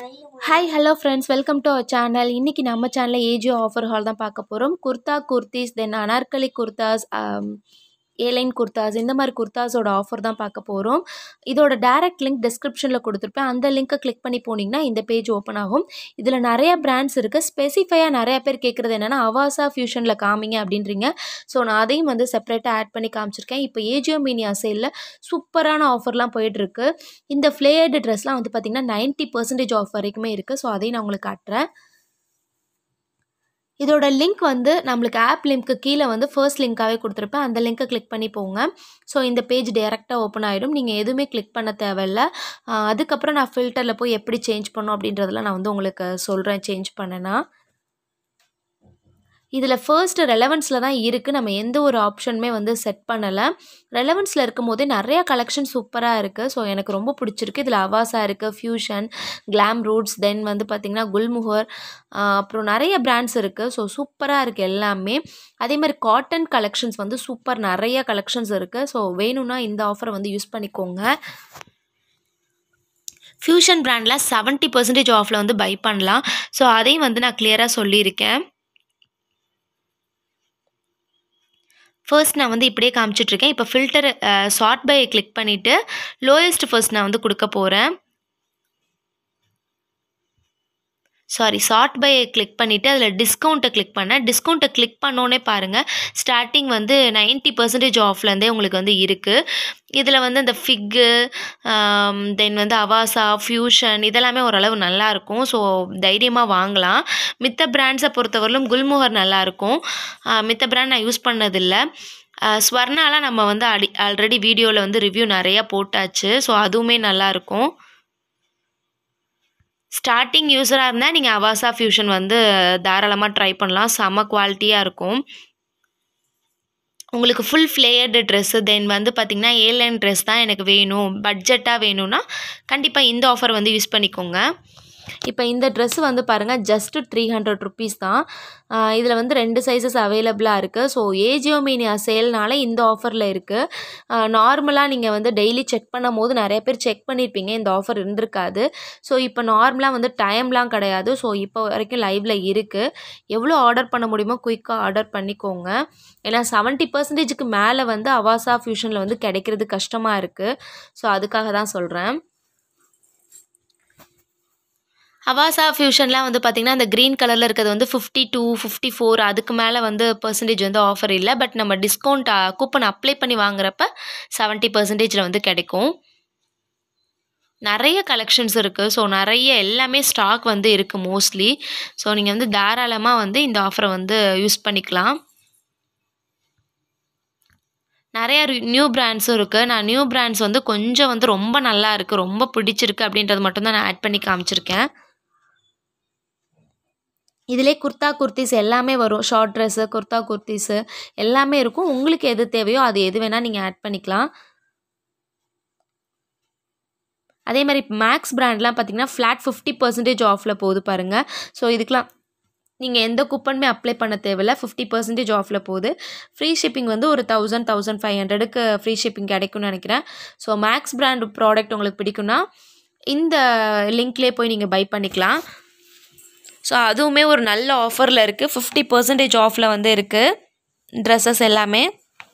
hi hello friends welcome to our channel இன்றைக்கி நம்ம சேனலில் ஏஜியோ ஆஃபர் ஹால் தான் பார்க்க போகிறோம் குர்தா குர்த்திஸ் தென் அனார்கலி குர்தாஸ் ஏலைன் குர்தாஸ் இந்த மாதிரி குர்தாஸோட ஆஃபர் தான் பார்க்க போகிறோம் இதோட டேரக்ட் லிங்க் டிஸ்கிரிப்ஷனில் கொடுத்துருப்பேன் அந்த லிங்க்கை கிளிக் பண்ணி போனீங்கன்னா இந்த பேஜ் ஓப்பன் ஆகும் இதில் நிறைய பிராண்ட்ஸ் இருக்குது ஸ்பெசிஃபையாக நிறைய பேர் கேட்குறது என்னென்னா அவாசா ஃபியூஷனில் காமிங்க அப்படின்றீங்க ஸோ நான் அதையும் வந்து செப்பரேட்டாக ஆட் பண்ணி காமிச்சிருக்கேன் இப்போ ஏஜியோ மீனியா சேலில் சூப்பரான ஆஃபர்லாம் போயிட்டுருக்கு இந்த ஃப்ளேயர்டு ட்ரெஸ்லாம் வந்து பார்த்திங்கன்னா நைன்ட்டி பர்சன்டேஜ் ஆஃப் வரைக்குமே இருக்குது ஸோ அதையும் நான் உங்களுக்கு காட்டுறேன் இதோட லிங்க் வந்து நம்மளுக்கு ஆப் லிங்க்கு கீழே வந்து ஃபர்ஸ்ட் லிங்க்காகவே கொடுத்துருப்பேன் அந்த லிங்க்கை கிளிக் பண்ணி போங்க ஸோ இந்த பேஜ் டேரெக்டாக ஓப்பன் ஆகிடும் நீங்கள் எதுவுமே கிளிக் பண்ண தேவையில்ல அதுக்கப்புறம் நான் ஃபில்டரில் போய் எப்படி சேஞ்ச் பண்ணோம் அப்படின்றதெல்லாம் நான் வந்து உங்களுக்கு சொல்கிறேன் சேஞ்ச் பண்ணேன்னா இதில் ஃபர்ஸ்ட்டு ரெலவன்ஸில் தான் இருக்குது நம்ம எந்த ஒரு ஆப்ஷனுமே வந்து செட் பண்ணலை ரெலவன்ஸில் இருக்கும் போதே நிறையா கலெக்ஷன் சூப்பராக இருக்குது ஸோ எனக்கு ரொம்ப பிடிச்சிருக்கு இதில் அவாசா இருக்குது ஃப்யூஷன் கிளாம் ரூட்ஸ் தென் வந்து பார்த்திங்கன்னா குல்முகர் அப்புறம் நிறைய பிராண்ட்ஸ் இருக்குது ஸோ சூப்பராக இருக்குது எல்லாமே அதே மாதிரி காட்டன் கலெக்ஷன்ஸ் வந்து சூப்பர் நிறைய கலெக்ஷன்ஸ் இருக்குது ஸோ வேணும்னா இந்த ஆஃபரை வந்து யூஸ் பண்ணிக்கோங்க ஃப்யூஷன் பிராண்டில் செவன்ட்டி பர்சன்டேஜ் ஆஃபில் வந்து பை பண்ணலாம் ஸோ அதையும் வந்து நான் கிளியராக சொல்லியிருக்கேன் ஃபர்ஸ்ட் நான் வந்து இப்படியே காமிச்சிட்ருக்கேன் இப்போ ஃபில்டர் ஷார்ட் பை கிளிக் பண்ணிவிட்டு லோயஸ்ட் ஃபர்ஸ்ட் நான் வந்து கொடுக்க போகிறேன் சாரி ஷார்ட் பை கிளிக் பண்ணிவிட்டு அதில் டிஸ்கவுண்ட்டை கிளிக் பண்ணேன் டிஸ்கவுண்ட்டை கிளிக் பண்ணோன்னே பாருங்கள் ஸ்டார்டிங் வந்து நைன்ட்டி பர்சன்டேஜ் ஆஃப்லேருந்தே உங்களுக்கு வந்து இருக்குது இதில் வந்து இந்த ஃபிக்கு தென் வந்து அவாசா ஃப்யூஷன் இதெல்லாமே ஓரளவு நல்லாயிருக்கும் ஸோ தைரியமாக வாங்கலாம் மித்த பிராண்ட்ஸை பொறுத்தவரையிலும் குல்முகர் நல்லாயிருக்கும் மித்த பிராண்ட் நான் யூஸ் பண்ணதில்லை ஸ்வர்ணாலாம் நம்ம வந்து அடி ஆல்ரெடி வீடியோவில் வந்து ரிவ்யூ நிறையா போட்டாச்சு ஸோ அதுவுமே நல்லாயிருக்கும் ஸ்டார்டிங் யூஸராக இருந்தால் நீங்கள் அவாசா ஃபியூஷன் வந்து தாராளமாக ட்ரை பண்ணலாம் செம்ம குவாலிட்டியாக இருக்கும் உங்களுக்கு ஃபுல் ஃப்ளேயர்டு ட்ரெஸ்ஸு தென் வந்து பார்த்திங்கன்னா ஏலைன் ட்ரெஸ் தான் எனக்கு வேணும் பட்ஜெட்டாக வேணும்னா கண்டிப்பாக இந்த ஆஃபர் வந்து யூஸ் பண்ணிக்கோங்க இப்போ இந்த ட்ரெஸ்ஸு வந்து பாருங்கள் ஜஸ்ட்டு த்ரீ ஹண்ட்ரட் ருபீஸ் தான் இதில் வந்து ரெண்டு சைஸஸ் அவைலபிளாக இருக்குது ஸோ ஏஜியோமீனியா சேல்னால இந்த ஆஃபரில் இருக்குது நார்மலாக நீங்கள் வந்து டெய்லி செக் பண்ணும் போது நிறைய பேர் செக் பண்ணியிருப்பீங்க இந்த ஆஃபர் இருந்திருக்காது ஸோ இப்போ நார்மலாக வந்து டைம்லாம் கிடையாது ஸோ இப்போ வரைக்கும் லைவில் இருக்குது எவ்வளோ ஆர்டர் பண்ண முடியுமோ குயிக்காக ஆர்டர் பண்ணிக்கோங்க ஏன்னா செவன்ட்டி பர்சன்டேஜுக்கு மேலே வந்து அவாசா ஃபியூஷனில் வந்து கிடைக்கிறது கஷ்டமாக இருக்குது ஸோ அதுக்காக தான் சொல்கிறேன் அவாசா ஃபியூஷன்லாம் வந்து பார்த்திங்கன்னா அந்த க்ரீன் கலரில் இருக்கிறது வந்து ஃபிஃப்டி டூ ஃபிஃப்டி ஃபோர் அதுக்கு மேலே வந்து பர்சன்டேஜ் வந்து ஆஃபர் இல்லை பட் நம்ம டிஸ்கவுண்ட் கூப்பன் அப்ளை பண்ணி வாங்குறப்ப செவன்ட்டி பர்சன்டேஜில் வந்து கிடைக்கும் நிறைய கலெக்ஷன்ஸ் இருக்குது ஸோ நிறைய எல்லாமே ஸ்டாக் வந்து இருக்குது மோஸ்ட்லி ஸோ நீங்கள் வந்து தாராளமாக வந்து இந்த ஆஃபரை வந்து யூஸ் பண்ணிக்கலாம் நிறையா நியூ பிராண்ட்ஸும் இருக்குது நான் நியூ பிராண்ட்ஸ் வந்து கொஞ்சம் வந்து ரொம்ப நல்லா இருக்குது ரொம்ப பிடிச்சிருக்கு அப்படின்றது மட்டும்தான் நான் ஆட் பண்ணி காமிச்சிருக்கேன் இதிலே குர்த்தா குர்த்திஸ் எல்லாமே வரும் ஷார்ட் ட்ரெஸ்ஸு குர்த்தா குர்த்திஸு எல்லாமே இருக்கும் உங்களுக்கு எது தேவையோ அது எது வேணால் நீங்கள் ஆட் பண்ணிக்கலாம் அதே மாதிரி மேக்ஸ் பிராண்ட்லாம் பார்த்தீங்கன்னா ஃப்ளாட் ஃபிஃப்டி பர்சன்டேஜ் ஆஃபில் போகுது பாருங்கள் ஸோ இதுக்கெலாம் நீங்கள் எந்த கூப்பனுமே அப்ளை பண்ண தேவையில்ல ஃபிஃப்டி பர்சன்டேஜ் ஆஃபில் போகுது ஃப்ரீ ஷிப்பிங் வந்து ஒரு தௌசண்ட் தௌசண்ட் ஃபைவ் ஹண்ட்ரடுக்கு ஃப்ரீ ஷிப்பிங் கிடைக்கும்னு நினைக்கிறேன் ஸோ மேக்ஸ் பிராண்ட் ப்ராடக்ட் உங்களுக்கு பிடிக்கும்னா இந்த லிங்க்லேயே போய் நீங்கள் பை பண்ணிக்கலாம் ஸோ அதுவுமே ஒரு நல்ல ஆஃபரில் இருக்குது ஃபிஃப்டி பர்சன்டேஜ் ஆஃபில் வந்து இருக்குது ட்ரெஸ்ஸஸ் எல்லாமே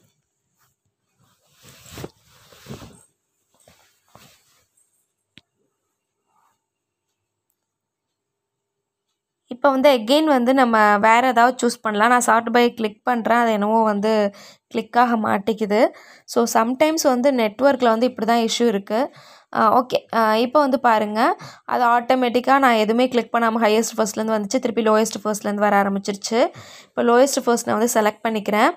இப்போ வந்து எகெயின் வந்து நம்ம வேறு ஏதாவது சூஸ் பண்ணலாம் நான் ஷார்ட் பை கிளிக் பண்ணுறேன் அது என்னவோ வந்து கிளிக் ஆக மாட்டேங்குது ஸோ சம்டைம்ஸ் வந்து நெட்ஒர்க்கில் வந்து இப்படி தான் இஷ்யூ இருக்குது ஓகே இப்போ வந்து பாருங்கள் அது ஆட்டோமேட்டிக்காக நான் எதுவுமே கிளிக் பண்ணாமல் ஹையஸ்ட் ஃபர்ஸ்ட்லேருந்து வந்துச்சு திருப்பி லோயஸ்ட் ஃபர்ஸ்ட்லேருந்து வர ஆரம்பிச்சிருச்சு இப்போ லோயஸ்ட் ஃபர்ஸ்ட் நான் வந்து செலக்ட் பண்ணிக்கிறேன்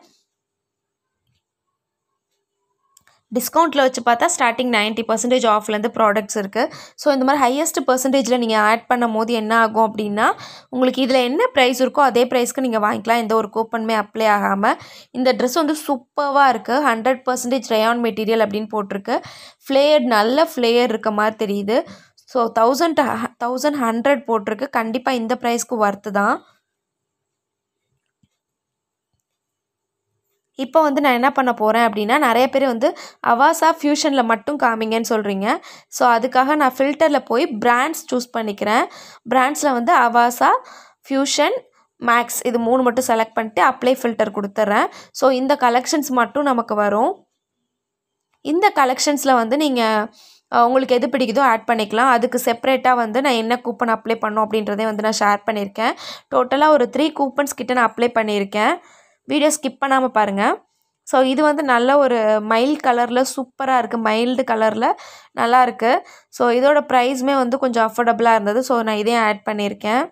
டிஸ்கவுண்ட்டில் வச்சு பார்த்தா ஸ்டார்டிங் நைன்ட்டி பர்சன்டேஜ் ஆஃப்லேருந்து ப்ராடக்ட்ஸ் இருக்குது ஸோ இந்த மாதிரி ஹையஸ்ட் பர்சன்டேஜில் நீங்கள் ஆட் பண்ணும் போது என்ன ஆகும் அப்படின்னா உங்களுக்கு இதில் என்ன ப்ரைஸ் இருக்கோ அதே ப்ரைஸ்க்கு நீங்கள் வாங்கிக்கலாம் எந்த ஒரு கூப்பனுமே அப்ளை ஆகாமல் இந்த ட்ரெஸ் வந்து சூப்பராக இருக்குது ஹண்ட்ரட் பர்சன்டேஜ் ரயான் மெட்டீரியல் அப்படின்னு போட்டிருக்கு ஃப்ளேயர் நல்ல ஃப்ளேயர் இருக்க மாதிரி தெரியுது ஸோ தௌசண்ட் தௌசண்ட் ஹண்ட்ரட் போட்டிருக்கு கண்டிப்பாக இந்த ப்ரைஸ்க்கு ஒர்த்து தான் இப்போ வந்து நான் என்ன பண்ண போகிறேன் அப்படின்னா நிறைய பேர் வந்து அவாசா ஃப்யூஷனில் மட்டும் காமிங்கன்னு சொல்கிறீங்க ஸோ அதுக்காக நான் ஃபில்டரில் போய் பிராண்ட்ஸ் சூஸ் பண்ணிக்கிறேன் பிராண்ட்ஸில் வந்து அவாசா ஃப்யூஷன் மேக்ஸ் இது மூணு மட்டும் செலக்ட் பண்ணிட்டு அப்ளை ஃபில்டர் கொடுத்துட்றேன் ஸோ இந்த கலெக்ஷன்ஸ் மட்டும் நமக்கு வரும் இந்த கலெக்ஷன்ஸில் வந்து நீங்கள் உங்களுக்கு எது பிடிக்குதோ ஆட் பண்ணிக்கலாம் அதுக்கு செப்பரேட்டாக வந்து நான் என்ன கூப்பன் அப்ளை பண்ணோம் அப்படின்றதே வந்து நான் ஷேர் பண்ணியிருக்கேன் டோட்டலாக ஒரு த்ரீ கூப்பன்ஸ் கிட்ட நான் அப்ளை பண்ணியிருக்கேன் வீடியோ ஸ்கிப் பண்ணாமல் பாருங்கள் ஸோ இது வந்து நல்ல ஒரு மைல்ட் கலரில் சூப்பராக இருக்குது மைல்டு கலரில் நல்லா இருக்குது ஸோ இதோட ப்ரைஸுமே வந்து கொஞ்சம் அஃபோர்டபுளாக இருந்தது ஸோ நான் இதையும் ஆட் பண்ணியிருக்கேன்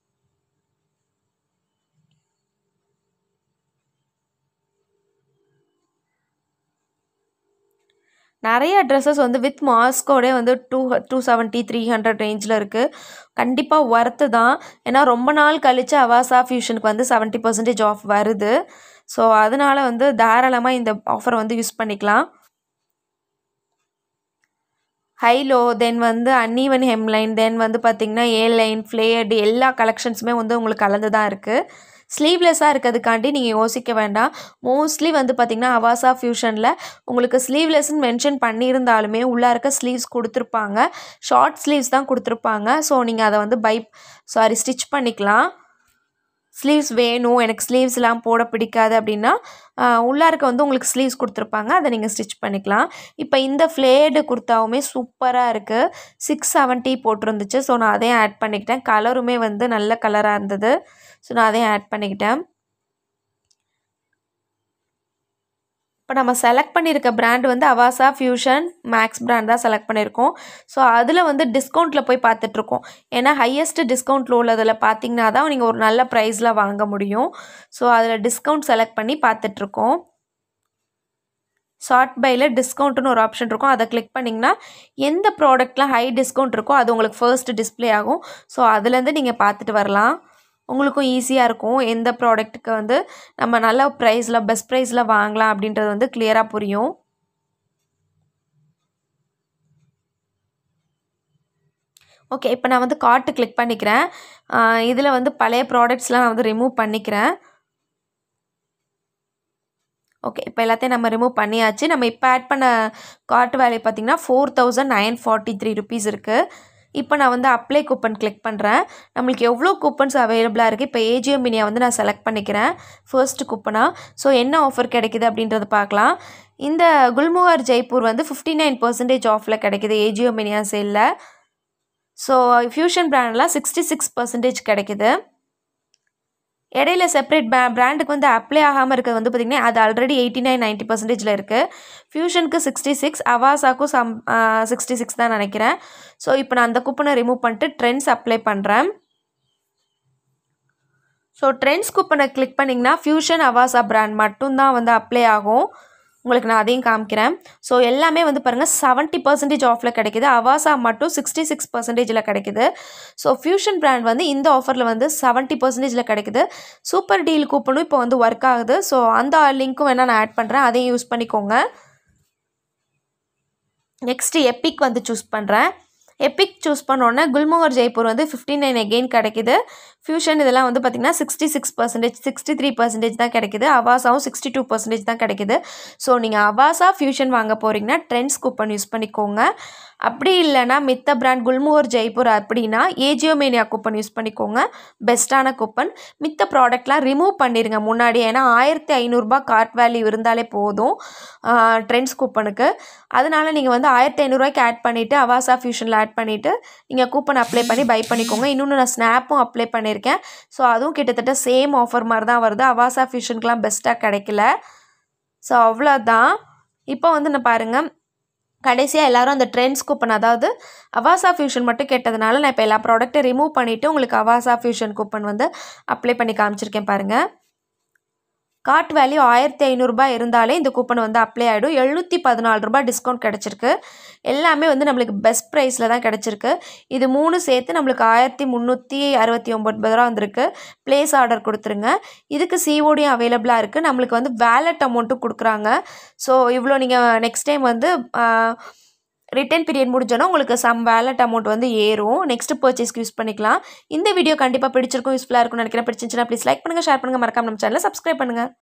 நிறைய ட்ரெஸ்ஸஸ் வந்து வித் மாஸ்கோடே வந்து two two seventy three hundred ரேஞ்சில் இருக்குது கண்டிப்பாக ஒர்த்து தான் ஏன்னா ரொம்ப நாள் கழித்து அவாசா ஃபியூஷனுக்கு வந்து செவன்ட்டி பர்சன்டேஜ் ஆஃப் வருது ஸோ அதனால் வந்து தாராளமாக இந்த ஆஃபரை வந்து யூஸ் பண்ணிக்கலாம் ஹைலோ தென் வந்து அன்ஈவன் ஹெம்லைன் தென் வந்து பார்த்திங்கன்னா ஏ லைன் ஃப்ளேயர்டு எல்லா கலெக்ஷன்ஸுமே வந்து உங்களுக்கு கலந்து தான் இருக்குது ஸ்லீவ்லெஸ்ஸாக இருக்கிறதுக்காண்டி நீங்கள் யோசிக்க வேண்டாம் மோஸ்ட்லி வந்து பார்த்திங்கன்னா அவாசா ஃபியூஷனில் உங்களுக்கு ஸ்லீவ்லெஸ்ன்னு மென்ஷன் பண்ணியிருந்தாலுமே உள்ளே இருக்க ஸ்லீவ்ஸ் கொடுத்துருப்பாங்க ஷார்ட் ஸ்லீவ்ஸ் தான் கொடுத்துருப்பாங்க ஸோ நீங்கள் அதை வந்து பை சாரி ஸ்டிச் பண்ணிக்கலாம் ஸ்லீவ்ஸ் வேணும் எனக்கு ஸ்லீவ்ஸ்லாம் போட பிடிக்காது அப்படின்னா உள்ளாருக்க வந்து உங்களுக்கு ஸ்லீவ்ஸ் கொடுத்துருப்பாங்க அதை நீங்கள் ஸ்டிச் பண்ணிக்கலாம் இப்போ இந்த ஃப்ளேடு குர்த்தாவுமே சூப்பராக இருக்குது சிக்ஸ் செவன்ட்டி போட்டிருந்துச்சு ஸோ நான் அதையும் ஆட் பண்ணிக்கிட்டேன் கலருமே வந்து நல்ல கலராக இருந்தது ஸோ நான் அதையும் ஆட் பண்ணிக்கிட்டேன் இப்போ நம்ம செலக்ட் பண்ணியிருக்க பிராண்ட் வந்து அவாசா ஃபியூஷன் மேக்ஸ் பிராண்ட் தான் செலக்ட் பண்ணியிருக்கோம் ஸோ அதில் வந்து டிஸ்கவுண்ட்டில் போய் பார்த்துட்ருக்கோம் ஏன்னா ஹையஸ்ட் டிஸ்கவுண்ட்டில் உள்ளதில் பார்த்தீங்கன்னா தான் நீங்கள் ஒரு நல்ல ப்ரைஸில் வாங்க முடியும் ஸோ அதில் டிஸ்கவுண்ட் செலக்ட் பண்ணி பார்த்துட்ருக்கோம் ஷார்ட் பையில் டிஸ்கவுண்ட்டுன்னு ஒரு ஆப்ஷன் இருக்கும் அதை கிளிக் பண்ணிங்கன்னா எந்த ப்ராடக்ட்லாம் ஹை டிஸ்கவுண்ட் இருக்கோ அது உங்களுக்கு ஃபர்ஸ்ட் டிஸ்பிளே ஆகும் ஸோ அதுலேருந்து நீங்கள் பார்த்துட்டு வரலாம் உங்களுக்கும் ஈஸியாக இருக்கும் எந்த ப்ராடக்ட்டுக்கு வந்து நம்ம நல்ல ப்ரைஸில் பெஸ்ட் ப்ரைஸில் வாங்கலாம் அப்படின்றது வந்து கிளியராக புரியும் ஓகே இப்போ நான் வந்து கார்ட்டு கிளிக் பண்ணிக்கிறேன் இதில் வந்து பழைய ப்ராடக்ட்ஸ்லாம் நான் வந்து ரிமூவ் பண்ணிக்கிறேன் ஓகே இப்போ எல்லாத்தையும் நம்ம ரிமூவ் பண்ணியாச்சு நம்ம இப்போ ஆட் பண்ண கார்ட் வேல்யூ பார்த்திங்கன்னா four thousand nine forty three rupees இருக்குது இப்போ நான் வந்து அப்ளை கூப்பன் கிளிக் பண்ணுறேன் நம்மளுக்கு எவ்வளோ கூப்பன்ஸ் அவைலபிளாக இருக்குது இப்போ ஏஜியோ மினியா வந்து நான் செலக்ட் பண்ணிக்கிறேன் ஃபர்ஸ்ட் கூப்பனாக ஸோ என்ன ஆஃபர் கிடைக்குது அப்படின்றத பார்க்கலாம் இந்த குல்முகார் ஜெய்ப்பூர் வந்து ஃபிஃப்டி நைன் பர்சன்டேஜ் ஆஃபில் கிடைக்குது ஏஜியோ மினியா சேலில் ஸோ ஃபியூஷன் பிராண்ட்லாம் சிக்ஸ்டி சிக்ஸ் பர்சன்டேஜ் கிடைக்குது இடையில செப்பரேட் பே பிராண்டுக்கு வந்து அப்ளை ஆகாமல் இருக்கிறது வந்து பார்த்திங்கன்னா அது ஆல்ரெடி எயிட்டி நைன் நைன்ட்டி பர்சன்டேஜில் இருக்குது ஃபியூஷனுக்கு சிக்ஸ்டி சிக்ஸ் அவாசாக்கும் சம் சிக்ஸ்டி சிக்ஸ் தான் நினைக்கிறேன் ஸோ இப்போ நான் அந்த கூப்பனை ரிமூவ் பண்ணிட்டு ட்ரெண்ட்ஸ் அப்ளை பண்ணுறேன் ஸோ ட்ரெண்ட்ஸ் கூப்பனை கிளிக் பண்ணிங்கன்னா ஃபியூஷன் அவாசா பிராண்ட் மட்டும்தான் வந்து அப்ளை ஆகும் உங்களுக்கு நான் அதையும் காமிக்கிறேன் ஸோ எல்லாமே வந்து பாருங்கள் செவன்ட்டி பர்சன்டேஜ் ஆஃபில் கிடைக்குது அவாசா மட்டும் சிக்ஸ்டி சிக்ஸ் பர்சன்டேஜில் கிடைக்குது ஸோ ஃபியூஷன் பிராண்ட் வந்து இந்த ஆஃபரில் வந்து செவன்ட்டி பர்சன்டேஜில் கிடைக்குது சூப்பர் டீல் கூப்பனும் இப்போ வந்து ஒர்க் ஆகுது ஸோ அந்த லிங்க்கும் வேணால் நான் ஆட் பண்ணுறேன் அதையும் யூஸ் பண்ணிக்கோங்க நெக்ஸ்ட்டு எப்பிக் வந்து சூஸ் பண்ணுறேன் எப்பிக் சூஸ் பண்ணோன்னே குல்மோகர் ஜெய்ப்பூர் வந்து ஃபிஃப்டி நைன் எகெயின் கிடைக்குது ஃபியூஷன் இதெல்லாம் வந்து பார்த்திங்கன்னா sixty six percentage sixty three percentage தான் கிடைக்குது அவாசாவும் சிக்ஸ்டி டூ பர்சன்டேஜ் தான் கிடைக்குது ஸோ நீங்கள் அவாசா ஃபியூஷன் வாங்க போகிறீங்கன்னா ட்ரெண்ட்ஸ் கூப்பன் யூஸ் பண்ணிக்கோங்க அப்படி இல்லைனா மித்த பிராண்ட் குல்முகர் ஜெய்ப்பூர் அப்படின்னா ஏஜியோமேனியா கூப்பன் யூஸ் பண்ணிக்கோங்க பெஸ்ட்டான கூப்பன் மித்த ப்ராடக்ட்லாம் ரிமூவ் பண்ணிடுங்க முன்னாடி ஏன்னா ஆயிரத்தி ஐநூறுரூபா கார்ட் வேல்யூ இருந்தாலே போதும் ட்ரெண்ட்ஸ் கூப்பனுக்கு அதனால நீங்கள் வந்து ஆயிரத்தி ஐநூறுரூவாய்க்கு ஆட் பண்ணிவிட்டு அவாசா ஃபியூஷனில் ஆட் பண்ணிவிட்டு நீங்கள் கூப்பன் அப்ளை பண்ணி பை பண்ணிக்கோங்க இன்னொன்று நான் ஸ்னாப்பும் அப்ளை பண்ணியிருக்கேன் ஸோ அதுவும் கிட்டத்தட்ட சேம் ஆஃபர் மாதிரி தான் வருது அவாசா ஃபியூஷனுக்குலாம் பெஸ்ட்டாக கிடைக்கல ஸோ அவ்வளோதான் இப்போ வந்து நான் பாருங்கள் கடைசியாக எல்லோரும் அந்த ட்ரெண்ட்ஸ் கூப்பன் அதாவது அவாசா ஃபியூஷன் மட்டும் கேட்டதுனால நான் இப்போ எல்லா ப்ராடக்ட்டை ரிமூவ் பண்ணிவிட்டு உங்களுக்கு அவாசா ஃபியூஷன் கூப்பன் வந்து அப்ளை பண்ணி காமிச்சிருக்கேன் பாருங்கள் கார்ட் வேல்யூ ஆயிரத்தி ஐநூறுரூபா இருந்தாலே இந்த கூப்பன் வந்து அப்ளை ஆகிடும் எழுநூற்றி பதினாலு ரூபாய் டிஸ்கவுண்ட் கிடச்சிருக்கு எல்லாமே வந்து நம்மளுக்கு பெஸ்ட் ப்ரைஸில் தான் கிடச்சிருக்கு இது மூணு சேர்த்து நம்மளுக்கு ஆயிரத்தி முந்நூற்றி அறுபத்தி ஒம்பது ரூபா வந்திருக்கு ப்ளேஸ் ஆர்டர் கொடுத்துருங்க இதுக்கு சிஓடியும் அவைலபிளாக இருக்குது நம்மளுக்கு வந்து வேலட் அமௌண்ட்டும் கொடுக்குறாங்க ஸோ இவ்வளோ நீங்கள் நெக்ஸ்ட் டைம் வந்து ரிட்டர்ன் பீரியட் முடிஞ்சோன்னா உங்களுக்கு சம் வேலட் அமௌண்ட் வந்து ஏறும் நெக்ஸ்ட் பர்ச்சேஸ்க்கு யூஸ் பண்ணிக்கலாம் இந்த வீடியோ கண்டிப்பாக பிடிச்சிருக்கும் யூஸ்ஃபுல்லாக இருக்கும்னு நினைக்கிறேன் பிடிச்சிருந்துச்சுன்னா ப்ளீஸ் லைக் பண்ணுங்கள் ஷேர் பண்ணுங்கள் மறக்காம நம்ம சேனலை சப்ஸ்கிரைப் பண்ணுங்கள்